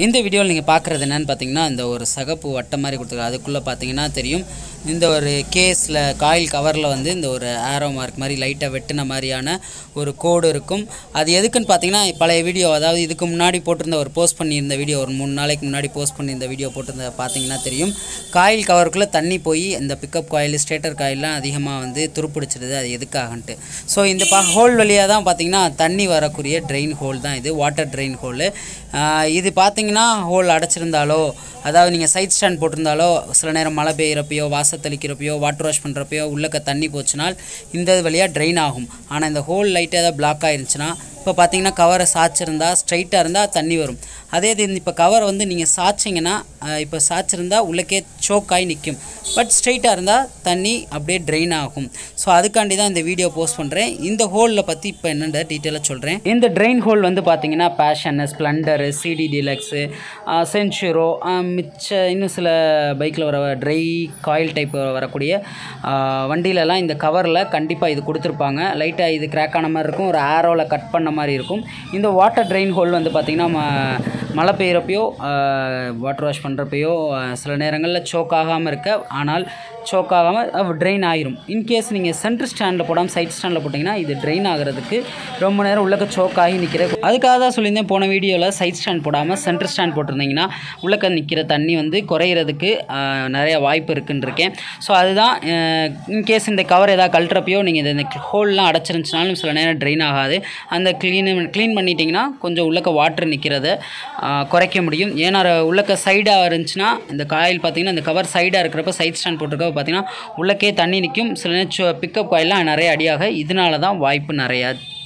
இந்த வீடியோவில் நீங்கள் பார்க்குறது என்னன்னு பார்த்தீங்கன்னா இந்த ஒரு சகப்பு வட்டம் மாதிரி கொடுத்துருக்காங்க அதுக்குள்ளே பார்த்தீங்கன்னா தெரியும் இந்த ஒரு கேஸில் காயில் கவரில் வந்து இந்த ஒரு ஆரோ மார்க் மாதிரி லைட்டாக வெட்டின மாதிரியான ஒரு கோடு இருக்கும் அது எதுக்குன்னு பார்த்தீங்கன்னா பழைய வீடியோ அதாவது இதுக்கு முன்னாடி போட்டிருந்த ஒரு போஸ்ட் பண்ணியிருந்த வீடியோ ஒரு மூணு நாளைக்கு முன்னாடி போஸ்ட் பண்ணியிருந்த வீடியோ போட்டிருந்த பார்த்தீங்கன்னா தெரியும் காயில் கவருக்குள்ளே தண்ணி போய் இந்த பிக்கப் காயில் ஸ்டேட்டர் காயில்லாம் அதிகமாக வந்து துருப்பிடிச்சிடுது அது எதுக்காகன்ட்டு ஸோ இந்த பா ஹோல் வழியாக தான் பார்த்தீங்கன்னா தண்ணி வரக்கூடிய ட்ரெயின் ஹோல் தான் இது வாட்டர் ட்ரெயின் ஹோலு இது பார்த்தீங்கன்னா ஹோல் அடைச்சிருந்தாலோ அதாவது நீங்கள் சைட் ஸ்டாண்ட் போட்டிருந்தாலோ சில நேரம் மழை பெய்கிறப்பையோ வாசல் தெளிக்கிறப்பையோ வாட்டர் வாஷ் பண்ணுறப்பையோ உள்ளக்க தண்ணி போச்சுனால் இந்த வழியாக ட்ரெயின் ஆகும் ஆனால் இந்த ஹோல் லைட்டாக ஏதாவது பிளாக் ஆயிருந்துச்சுன்னா இப்போ பார்த்தீங்கன்னா கவரை சாய்ச்சிருந்தா ஸ்ட்ரைட்டாக இருந்தால் தண்ணி வரும் அதே இது இப்போ கவரை வந்து நீங்கள் சாய்ச்சிங்கன்னா இப்போ சாய்ச்சிருந்தா உள்ளக்கே choke ஆகி நிற்கும் பட் ஸ்ட்ரைட்டாக இருந்தால் தண்ணி அப்படியே ட்ரெயின் ஆகும் ஸோ அதுக்காண்டி தான் இந்த வீடியோ போஸ்ட் பண்ணுறேன் இந்த ஹோலில் பற்றி இப்போ என்னென்ன டீட்டெயிலாக சொல்கிறேன் இந்த ட்ரெயின் ஹோல் வந்து பார்த்தீங்கன்னா Passion Splendor CD Deluxe Centuro மிச்ச இன்னும் சில பைக்கில் வர ட்ரை காயில் டைப் வரக்கூடிய ஆ, வண்டியிலலாம் இந்த கவரில் கண்டிப்பாக இது கொடுத்துருப்பாங்க லைட்டாக இது கிராக் ஆன மாதிரி இருக்கும் ஒரு ஆரோவில் கட் பண்ண மாதிரி இருக்கும் இந்த வாட்டர் ட்ரெயின் ஹோல் வந்து பார்த்திங்கன்னா ம- மழை பெய்கிறப்பையோ வாட்டர் வாஷ் பண்ணுறப்பையோ சில நேரங்களில் choke ஆகாமல் இருக்க ஆனால் choke ஆகாமல் ட்ரெயின் ஆகிரும் இன்கேஸ் நீங்கள் சென்டர் ஸ்டாண்டில் போடாமல் சைட் ஸ்டாண்டில் போட்டிங்கன்னா இது ட்ரெயின் ஆகிறதுக்கு ரொம்ப நேரம் உள்ளக்க choke ஆகி நிற்கிற அதுக்காக தான் சொல்லியிருந்தேன் போன வீடியோவில் சைட் ஸ்டாண்ட் போடாமல் சென்டர் ஸ்டாண்ட் போட்டிருந்தீங்கன்னா உள்ளக்க நிற்கிற தண்ணி வந்து குறையிறதுக்கு ஆஹ், நிறைய வாய்ப்பு இருக்குன்னு இருக்கேன் ஸோ அதுதான் இன்கேஸ் இந்த கவர் ஏதாவது கழட்டுறப்பையோ நீங்கள் இந்த ஹோல்லாம் அடைச்சிருந்துச்சுனாலும் சில நேரம் ட்ரெயின் ஆகாது அந்த க்ளீன் க்ளீன் பண்ணிட்டீங்கன்னா கொஞ்சம் உள்ளக்க வாட்டர் நிற்கிறத குறைக்க முடியும் ஏன்னா உள்ளக்க சைடாக இருந்துச்சுன்னா இந்த காயில் பார்த்தீங்கன்னா இந்த கவர் சைடாக இருக்கிறப்ப சைட் ஸ்டாண்ட் போட்டிருக்கப்ப பார்த்தீங்கன்னா உள்ளக்கே தண்ணி நிற்கும் சில நேரம் பிக்கப் காயிலாம் நிறைய அடியாக இதனால தான் வாய்ப்பு நிறையா